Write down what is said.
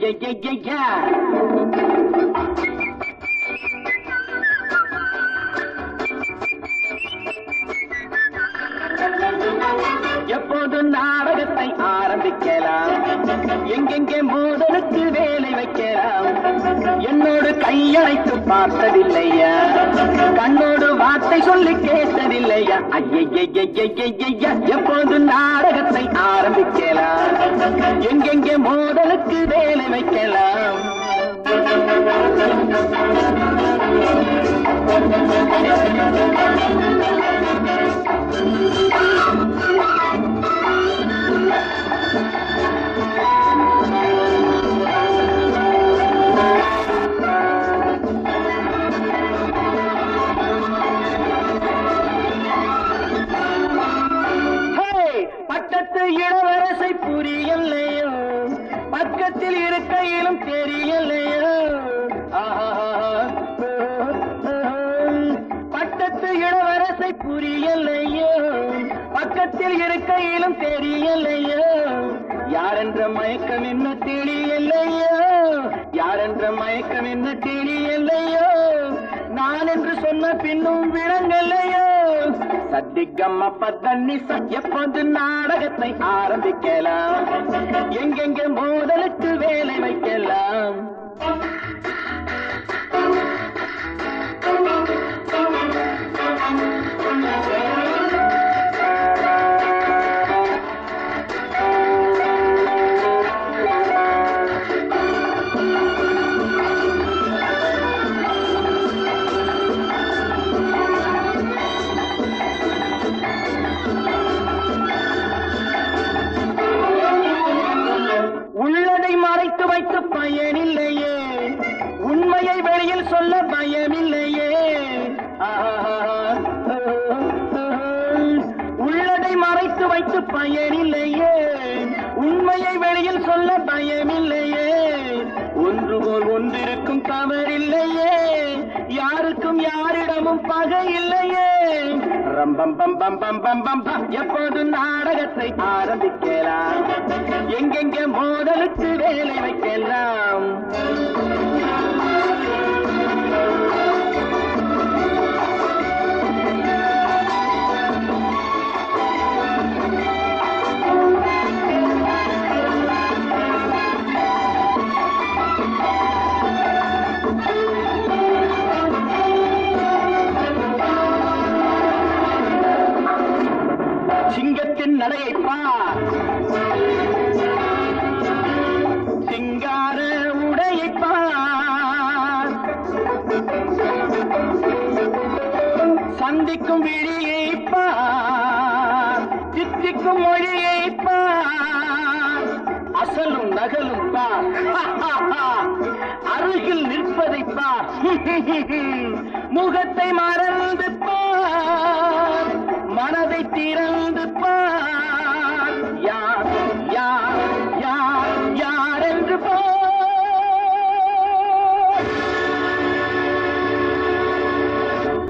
ஐயையையையா. எப்போது நாடகத்தை ஆரம்பிக்கலாம் எங்கெங்கே மோதலுக்கு வேலை வைக்கலாம் என்னோடு கையழைத்து பார்த்ததில்லையா கண்ணோடு வார்த்தை சொல்லி கேட்டதில்லையா ஐயையையையையையா எப்போது நாடகத்தை ஆரம்பிக்கலாம் எங்கெங்கே மோதலுக்கு வேலை வைக்கலாம் ஹே! பட்டத்து இளவரசை புரியலையோ பக்கத்தில் இருக்கையிலும் தெரியலையோ ஆஹா! பட்டத்து இளவரசை புரியலையோ பக்கத்தில் இருக்கையிலும் தெரியலையோ யாரென்ற மயக்கம் என்ன தெரியலையோ யாரென்ற மயக்கம் என்ன தெரியலையோ நான் என்று சொன்ன பின்னும் விளங்கலையோ சத்திகம்ம பத்தண்ணி எப்போது நாடகத்தை ஆரம்பிக்கலாம் எங்கெங்கே மோதலுக்கு வேலை வைக்கலாம் உள்ளதை மறைத்து வைத்து பயனில்லையே உண்மையை வெளியில் சொல்ல பயமில்லையே ஆஹா! உள்ளதை மறைத்து வைத்து பயனில்லையே உண்மையை வெளியில் சொல்ல பயமில்லையே ஒன்று போல் ஒன்றிருக்கும் தவறில்லையே யாருக்கும் யாரிடமும் பகை இல்லையே ரம்பம் பம் பம் பம் பம் பம் பம் எப்போது நாடகத்தை ஆரம்பிக்கலாம் எங்கெங்கே மோதலுக்கு வேலை வைக்கலாம் சிங்கத்தின் நடையை பார் சிங்கார உடையை பார் சந்திக்கும் விழியை பார் சித்திக்கும் மொழியை பார் அசலும் நகலும் பார் அருகில் நிற்பதை பார் முகத்தை மறந்து பார் மனதை திறந்து